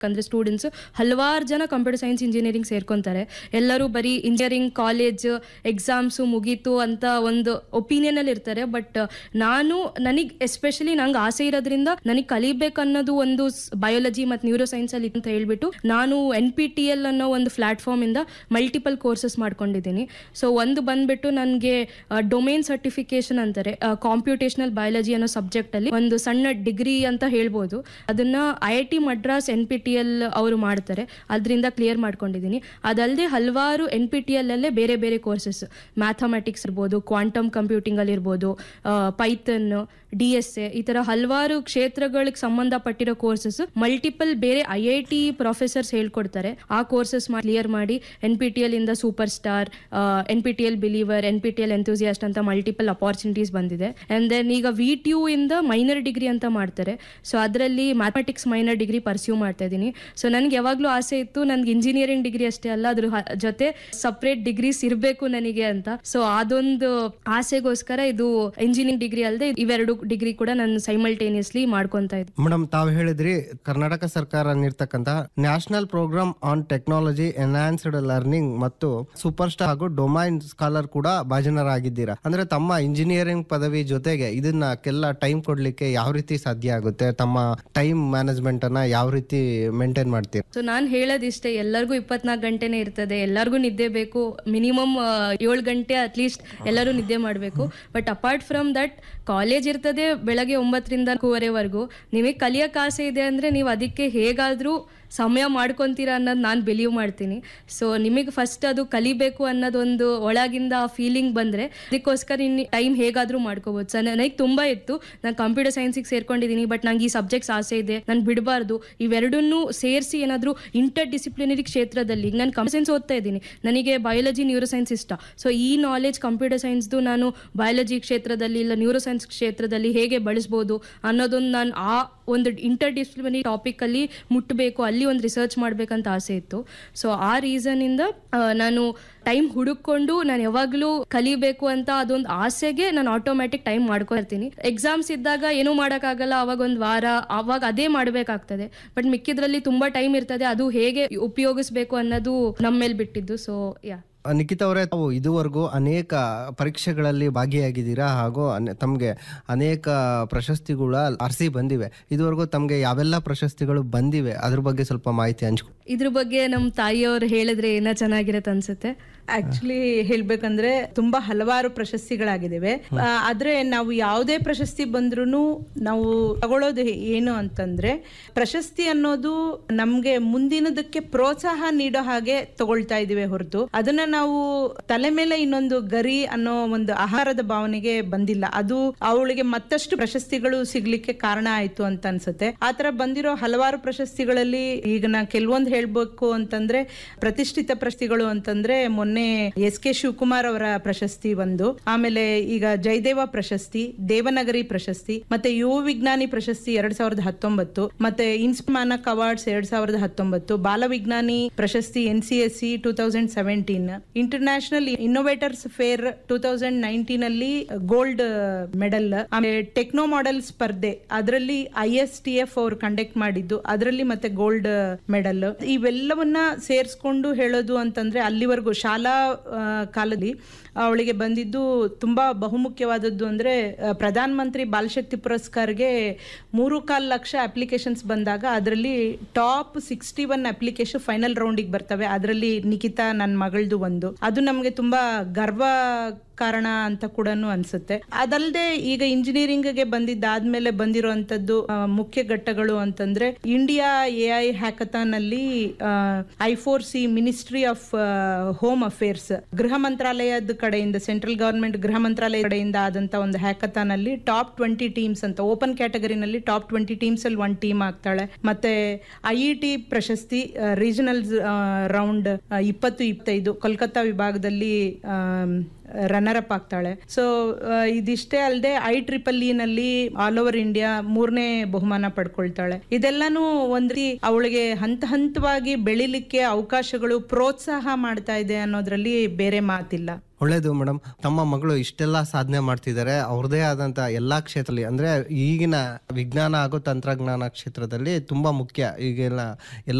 ಅಂದ್ರೆ ಸ್ಟೂಡೆಂಟ್ಸ್ ಹಲವಾರು ಜನ ಕಂಪ್ಯೂಟರ್ ಸೈನ್ಸ್ ಇಂಜಿನಿಯರಿಂಗ್ ಸೇರ್ಕೊಂತಾರೆ ಎಲ್ಲರೂ ಬರೀ ಇಂಜಿನಿಯರಿಂಗ್ ಕಾಲೇಜ್ ಎಕ್ಸಾಮ್ಸು ಮುಗೀತು ಅಂತ ಒಂದು ಒಪಿನಿಯನ್ ಅಲ್ಲಿ ಇರ್ತಾರೆ ಬಟ್ ನಾನು ನನಗೆ ಎಸ್ಪೆಷಲಿ ನಂಗೆ ಆಸೆ ಇರೋದ್ರಿಂದ ನನಗೆ ಕಲಿಬೇಕು ಅನ್ನೋದು ಒಂದು ಬಯಾಲಜಿ ಮತ್ತು ನ್ಯೂರೋ ಸೈನ್ಸ್ ಅಲ್ಲಿ ಅಂತ ಹೇಳ್ಬಿಟ್ಟು ನಾನು ಎನ್ ಪಿ ಟಿ ಎಲ್ ಅನ್ನೋ ಒಂದು ಪ್ಲಾಟ್ಫಾರ್ಮ್ ಇಂದ ಮಲ್ಟಿಪಲ್ ಕೋರ್ಸಸ್ ಮಾಡ್ಕೊಂಡಿದ್ದೀನಿ ಸೊ ಒಂದು ಬಂದ್ಬಿಟ್ಟು ನನಗೆ ಡೊಮೇನ್ ಸರ್ಟಿಫಿಕೇಶನ್ ಅಂತಾರೆ ಕಾಂಪ್ಯೂಟೇಷನಲ್ ಬಯಾಲಜಿ ಅನ್ನೋ ಸಬ್ಜೆಕ್ಟ್ ಅಲ್ಲಿ ಒಂದು ಸಣ್ಣ ಡಿಗ್ರಿ ಅಂತ ಹೇಳ್ಬೋದು ಅದನ್ನ I I T Madras N P T L ಅವರು ಮಾಡ್ತಾರೆ ಅದರಿಂದ ಕ್ಲಿಯರ್ ಮಾಡ್ಕೊಂಡಿದ್ದೀನಿ ಅದಲ್ಲದೆ ಹಲವಾರು ಎನ್ ಪಿ ಟಿ ಎಲ್ ಅಲ್ಲೇ ಬೇರೆ ಬೇರೆ ಕೋರ್ಸಸ್ ಮ್ಯಾಥಮೆಟಿಕ್ಸ್ ಇರ್ಬೋದು ಕ್ವಾಂಟಮ್ ಕಂಪ್ಯೂಟಿಂಗ್ ಅಲ್ಲಿ ಇರ್ಬೋದು ಪೈಥನ್ ಡಿ ಎಸ್ ಎ ಈ ತರ ಹಲವಾರು ಕ್ಷೇತ್ರಗಳಿಗೆ ಸಂಬಂಧಪಟ್ಟಿರೋ ಕೋರ್ಸಸ್ ಮಲ್ಟಿಪಲ್ ಬೇರೆ ಐ ಐ ಟಿ ಪ್ರೊಫೆಸರ್ಸ್ ಹೇಳ್ಕೊಡ್ತಾರೆ ಆ ಕೋರ್ಸಸ್ ಕ್ಲಿಯರ್ ಮಾಡಿ ಎನ್ ಪಿ ಟಿ ಎಲ್ ಇಂದ super star N P T L believer N P T L enthusiast ಅಂತ ಮಲ್ಟಿಪಲ್ ಅಪಾರ್ಚುನಿಟೀಸ್ ಬಂದಿದೆ ಅಂಡ್ ದೆನ್ ಈಗ ವಿ ಟಿ ಯು ಇಂದ minor degree ಅಂತ ಮಾಡ್ತಾರೆ ಸೊ ಅದರಲ್ಲಿ ಮ್ಯಾಥಮೆಟಿಕ್ಸ್ ಮೈನರ್ ಡಿಗ್ರಿ ಪರ್ಸ್ಯೂ ಮಾಡ್ತಾ ಇದ್ದೀನಿ ಸೊ ನನಗೆ ಯಾವಾಗಲೂ ಆಸೆ ಇತ್ತು ನನಗೆ ಇಂಜಿನಿಯರಿಂಗ್ ಡಿಗ್ರಿ ಅಷ್ಟೇ ಅಲ್ಲ ಅದ್ರ ಹ- ಜೊತೆ ಸಪ್ರೇಟ್ ಡಿಗ್ರೀಸ್ ಇರಬೇಕು ನನಗೆ ಅಂತ ಸೊ ಅದೊಂದು ಆಸೆಗೋಸ್ಕರ ಇದು ಇಂಜಿನಿಯರಿಂಗ್ ಡಿಗ್ರಿ ಅಲ್ಲದೆ ಇವೆರಡು ಡಿಗ್ರಿ ಕೂಡ ನಾನು ಸೈಮಲ್ಟೇನಿಯಸ್ಲಿ ಮಾಡ್ಕೊತಾ ಇದ್ದೆ ಮೇಡಮ್ ತಾವು ಹೇಳಿದ್ರಿ ಕರ್ನಾಟಕ ಸರ್ಕಾರ ನೀಡ್ತಕ್ಕಂತಹ national programme on technology enhanced learning ಮತ್ತು ಸೂಪರ್ ಸ್ಟಾರ್ ಹಾಗೂ ಡೊಮೈನ್ ಸ್ಕಾಲರ್ ಕೂಡ ಭಾಜನರಾಗಿದ್ದೀರಾ ಅಂದ್ರೆ ತಮ್ಮ ಇಂಜಿನಿಯರಿಂಗ್ ಪದವಿ ಜೊತೆಗೆ ಇದನ್ನಕ್ಕೆಲ್ಲ ಟೈಮ್ ಕೊಡ್ಲಿಕ್ಕೆ ಯಾವ ರೀತಿ ಸಾಧ್ಯ ಆಗುತ್ತೆ ತಮ್ಮ ಟೈಮ್ ಮ್ಯಾನೇಜ್ಮೆಂಟ್ ಅನ್ನ ಯಾವ ರೀತಿ ಮೇಂಟೈನ್ ಮಾಡ್ತೀರಾ ಸೊ ನಾನು ಹೇಳೋದಿಷ್ಟೇ ಎಲ್ಲರಿಗೂ ಇಪ್ಪತ್ನಾಲ್ಕು ಗಂಟೆನೇ ಇರ್ತದೆ ಎಲ್ಲರಿಗೂ ನಿದ್ದೆ ಬೇಕು ಮಿನಿಮಮ್ ಏಳು ಗಂಟೆ ಅಟ್ಲೀಸ್ಟ್ ಎಲ್ಲರೂ ನಿದ್ದೆ ಮಾಡಬೇಕು but apart from that college ಇರ್ತದೆ ಬೆಳಗ್ಗೆ ಒಂಬತ್ತರಿಂದ ನಾಲ್ಕೂವರೆವರೆಗೂ ನಿಮಗೆ ಕಲಿಯೋಕೆ ಆಸೆ ಇದೆ ಅಂದರೆ ನೀವು ಅದಕ್ಕೆ ಹೇಗಾದರೂ ಸಮಯ ಮಾಡ್ಕೊತೀರಾ ಅನ್ನೋದು ನಾನು ಬಿಲೀವ್ ಮಾಡ್ತೀನಿ ಸೊ ನಿಮಗೆ ಫಸ್ಟ್ ಅದು ಕಲಿಬೇಕು ಅನ್ನೋದೊಂದು ಒಳಗಿಂದ ಆ ಫೀಲಿಂಗ್ ಬಂದರೆ ಅದಕ್ಕೋಸ್ಕರ ಇನ್ನು ಟೈಮ್ ಹೇಗಾದರೂ ಮಾಡ್ಕೋಬೋದು ಸೊ ನನಗೆ ತುಂಬ ಇತ್ತು ನಾನು ಕಂಪ್ಯೂಟರ್ ಸೈನ್ಸಿಗೆ ಸೇರ್ಕೊಂಡಿದ್ದೀನಿ ಬಟ್ ನಂಗೆ ಈ ಸಬ್ಜೆಕ್ಟ್ಸ್ ಆಸೆ ಇದೆ ನಾನು ಬಿಡಬಾರ್ದು ಇವೆರಡನ್ನೂ ಸೇರಿಸಿ ಏನಾದರೂ ಇಂಟರ್ ಡಿಸಿಪ್ಲಿನರಿ ಕ್ಷೇತ್ರದಲ್ಲಿ ಈಗ ನಾನು ಕಂಪ್ಯೂಟರ್ ಸೈನ್ಸ್ ಓದ್ತಾ ಇದ್ದೀನಿ ನನಗೆ ಬಯಾಲಜಿ ನ್ಯೂರೋ ಸೈನ್ಸ್ ಇಷ್ಟ ಸೊ ಈ ನಾಲೆಜ್ ಕಂಪ್ಯೂಟರ್ ಸೈನ್ಸ್ದು ನಾನು ಬಯಾಲಜಿ ಕ್ಷೇತ್ರದಲ್ಲಿ ಇಲ್ಲ ನ್ಯೂರೋ ಸೈನ್ಸ್ ಕ್ಷೇತ್ರದಲ್ಲಿ ಹೇಗೆ ಬಳಸ್ಬೋದು ಅನ್ನೋದೊಂದು ನಾನು ಆ ಒಂದು ಇಂಟರ್ ಡಿಸಿಪ್ಲಿನರಿ ಟಾಪಿಕಲ್ಲಿ ಮುಟ್ಟಬೇಕು ಅಲ್ಲಿ ಒಂದು ರಿಸರ್ಚ್ ಮಾಡಬೇಕಂತ ಆಸೆ ಇತ್ತು ಸೊ ಆ ರೀಸನಿಂದ ನಾನು ಟೈಮ್ ಹುಡುಕೊಂಡು ನಾನು ಯಾವಾಗಲೂ ಕಲಿಬೇಕು ಅಂತ ಅದೊಂದು ಆಸೆಗೆ ನಾನು ಆಟೋಮ್ಯಾಟಿಕ್ ಟೈಮ್ ಮಾಡ್ಕೊಳ್ತೀನಿ ಎಕ್ಸಾಮ್ಸ್ ಇದ್ದಾಗ ಏನೂ ಮಾಡೋಕ್ಕಾಗಲ್ಲ ಅವಾಗ ಒಂದು ವಾರ ಅವಾಗ ಅದೇ ಮಾಡಬೇಕಾಗ್ತದೆ ಬಟ್ ಮಿಕ್ಕಿದ್ರಲ್ಲಿ ತುಂಬ ಟೈಮ್ ಇರ್ತದೆ ಅದು ಹೇಗೆ ಉಪಯೋಗಿಸ್ಬೇಕು ಅನ್ನೋದು ನಮ್ಮ ಮೇಲೆ ಬಿಟ್ಟಿದ್ದು ಸೊ ಯಾ ನಿಖಿತ್ ಅವರೇ ತಾವು ಇದುವರೆಗೂ ಅನೇಕ ಪರೀಕ್ಷೆಗಳಲ್ಲಿ ಭಾಗಿಯಾಗಿದ್ದೀರಾ ಹಾಗೂ ಅನೆ- ತಮ್ಗೆ ಅನೇಕ ಪ್ರಶಸ್ತಿಗಳ ಅರಸಿ ಬಂದಿವೆ ಇದುವರೆಗೂ ತಮ್ಗೆ ಯಾವೆಲ್ಲ ಪ್ರಶಸ್ತಿಗಳು ಬಂದಿವೆ ಅದ್ರ ಬಗ್ಗೆ ಸ್ವಲ್ಪ ಮಾಹಿತಿ ಹಂಚ್ಕೊ ಇದ್ರ ಬಗ್ಗೆ ನಮ್ಮ ತಾಯಿಯವ್ರು ಹೇಳಿದ್ರೆ ಏನೋ ಚೆನ್ನಾಗಿರತ್ತೆ ಅನ್ಸುತ್ತೆ ಆಕ್ಚುಲಿ ಹೇಳ್ಬೇಕಂದ್ರೆ ತುಂಬಾ ಹಲವಾರು ಪ್ರಶಸ್ತಿಗಳಾಗಿದ್ದಾವೆ ಆ, ಆದ್ರೆ ನಾವು ಯಾವುದೇ ಪ್ರಶಸ್ತಿ ಬಂದ್ರೂ ನಾವು ತಗೊಳ್ಳೋದು ಏನು ಅಂತಂದ್ರೆ ಪ್ರಶಸ್ತಿ ಅನ್ನೋದು ನಮ್ಗೆ ಮುಂದಿನದಕ್ಕೆ ಪ್ರೋತ್ಸಾಹ ನೀಡೋ ಹಾಗೆ ತಗೊಳ್ತಾ ಇದೀವಿ ಹೊರತು ಅದನ್ನ ನಾವು ತಲೆ ಮೇಲೆ ಇನ್ನೊಂದು ಗರಿ ಅನ್ನೋ ಒಂದು ಆಹಾರದ ಭಾವನೆಗೆ ಬಂದಿಲ್ಲ ಅದು ಅವಳಿಗೆ ಮತ್ತಷ್ಟು ಪ್ರಶಸ್ತಿಗಳು ಸಿಗ್ಲಿಕ್ಕೆ ಕಾರಣ ಆಯ್ತು ಅಂತ ಅನ್ಸುತ್ತೆ ಆತರ ಬಂದಿರೋ ಹಲವಾರು ಪ್ರಶಸ್ತಿಗಳಲ್ಲಿ ಈಗ ನಾ ಕೆಲವೊಂದು ಹೇಳ್ಬೇಕು ಅಂತಂದ್ರೆ ಪ್ರತಿಷ್ಠಿತ ಪ್ರಶಸ್ತಿಗಳು ಅಂತಂದ್ರೆ ಮೊನ್ನೆ ಎಸ್ ಕೆ ಶಿವಕುಮಾರ್ ಅವರ ಪ್ರಶಸ್ತಿ ಒಂದು ಆಮೇಲೆ ಈಗ ಜಯದೇವ ಪ್ರಶಸ್ತಿ ದೇವನಗರಿ ಪ್ರಶಸ್ತಿ ಮತ್ತೆ ಯುವ ವಿಜ್ಞಾನಿ ಪ್ರಶಸ್ತಿ ಎರಡ್ ಸಾವಿರದ ಹತ್ತೊಂಬತ್ತು ಮತ್ತೆ ಇನ್ಸ್ಮಾನಕ್ ಅವಾರ್ಡ್ಸ್ ಎರಡ್ ಸಾವಿರದ ಹತ್ತೊಂಬತ್ತು ಬಾಲ ವಿಜ್ಞಾನಿ ಪ್ರಶಸ್ತಿ N C S C two thousand seventeen international innovators fair two thousand nineteen ಅಲ್ಲಿ ಗೋಲ್ಡ್ ಮೆಡಲ್ ಆಮೇಲೆ ಟೆಕ್ನೋ ಮಾಡೆಲ್ ಸ್ಪರ್ಧೆ ಅದರಲ್ಲಿ ಐ ಎಸ್ ಟಿ ಎಫ್ ಅವರು ಕಂಡಕ್ಟ್ ಮಾಡಿದ್ದು ಅದರಲ್ಲಿ ಮತ್ತೆ ಗೋಲ್ಡ್ ಮೆಡಲ್ ಇವೆಲ್ಲವನ್ನ ಸೇರಿಸ್ಕೊಂಡು ಹೇಳೋದು ಅಂತಂದ್ರೆ ಅಲ್ಲಿವರೆಗೂ ಶಾಲಾ ಆ, ಕಾಲದಲ್ಲಿ ಅವಳಿಗೆ ಬಂದಿದ್ದು ತುಂಬಾ ಬಹುಮುಖ್ಯವಾದದ್ದು ಅಂದ್ರೆ ಆ, ಪ್ರಧಾನ ಮಂತ್ರಿ ಬಾಲಶಕ್ತಿ ಪುರಸ್ಕಾರ್ಗೆ ಮೂರು ಕಾಲ್ ಲಕ್ಷ ಅಪ್ಲಿಕೇಶನ್ಸ್ ಬಂದಾಗ ಅದರಲ್ಲಿ top sixty one application final ರೌಂಡಿಗೆ ಬರ್ತವೆ ಅದರಲ್ಲಿ ನಿಖಿತಾ ನನ್ನ ಮಗಳದು ಒಂದು ಅದು ನಮಗೆ ತುಂಬಾ ಗರ್ವ ಕಾರಣ ಅಂತ ಕೂಡ ಅನ್ಸುತ್ತೆ ಅದಲ್ಲದೆ ಈಗ ಇಂಜಿನಿಯರಿಂಗ್ಗೆ ಬಂದಿದ್ದಾದ್ಮೇಲೆ ಬಂದಿರುವಂತದ್ದು ಆ, ಮುಖ್ಯ ಘಟ್ಟಗಳು ಅಂತಂದ್ರೆ ಇಂಡಿಯಾ ಎ ಐ ಹ್ಯಾಕಥಾನ್ ಅಲ್ಲಿ I four C ministry of home affairs ಗೃಹ ಮಂತ್ರಾಲಯದ ಕಡೆಯಿಂದ ಸೆಂಟ್ರಲ್ ಗವರ್ಮೆಂಟ್ ಗೃಹ ಮಂತ್ರಾಲಯ ಕಡೆಯಿಂದ ಆದಂತ ಒಂದು ಹ್ಯಾಕಥಾನ್ ಅಲ್ಲಿ ಟಾಪ್ ಟ್ವೆಂಟಿ ಟೀಮ್ಸ್ ಅಂತ ಓಪನ್ ಕ್ಯಾಟಗರಿನಲ್ಲಿ ಟಾಪ್ ಟ್ವೆಂಟಿ ಟೀಮ್ಸ್ ಅಲ್ಲಿ ಒನ್ ಟೀಮ್ ಆಗ್ತಾಳೆ ಮತ್ತೆ ಐ ಇ ಟಿ ಪ್ರಶಸ್ತಿ ರೀಜನಲ್ ರೌಂಡ್ ಇಪ್ಪತ್ತು ಇಪ್ಪತ್ತೈದು ಕೋಲ್ಕತ್ತಾ ವಿಭಾಗದಲ್ಲಿ ಆಮ್, ರನ್ನರ್ ಅಪ್ ಆಗ್ತಾಳೆ ಸೊ ಇದಿಷ್ಟೇ ಅಲ್ಲದೆ ಐ ಟ್ರಿಪಲ್ ನಲ್ಲಿ ಆಲ್ ಓವರ್ ಇಂಡಿಯಾ ಮೂರನೇ ಬಹುಮಾನ ಪಡ್ಕೊಳ್ತಾಳೆ ಇದೆಲ್ಲಾನು ಒಂದ್ ರೀತಿ ಅವಳಿಗೆ ಹಂತ ಹಂತವಾಗಿ ಬೆಳಿಲಿಕ್ಕೆ ಅವಕಾಶಗಳು ಪ್ರೋತ್ಸಾಹ ಮಾಡ್ತಾ ಇದೆ ಅನ್ನೋದ್ರಲ್ಲಿ ಬೇರೆ ಮಾತಿಲ್ಲ ಒಳ್ಳೇದು ಮೇಡಮ್ ತಮ್ಮ ಮಗಳು ಇಷ್ಟೆಲ್ಲ ಸಾಧನೆ ಮಾಡ್ತಿದ್ದಾರೆ ಅವ್ರದೇ ಆದಂತ ಎಲ್ಲಾ ಕ್ಷೇತ್ರದಲ್ಲಿ ಅಂದ್ರೆ ಈಗಿನ ವಿಜ್ಞಾನ ಹಾಗೂ ತಂತ್ರಜ್ಞಾನ ಕ್ಷೇತ್ರದಲ್ಲಿ ತುಂಬಾ ಮುಖ್ಯ ಈಗೆಲ್ಲ ಎಲ್ಲ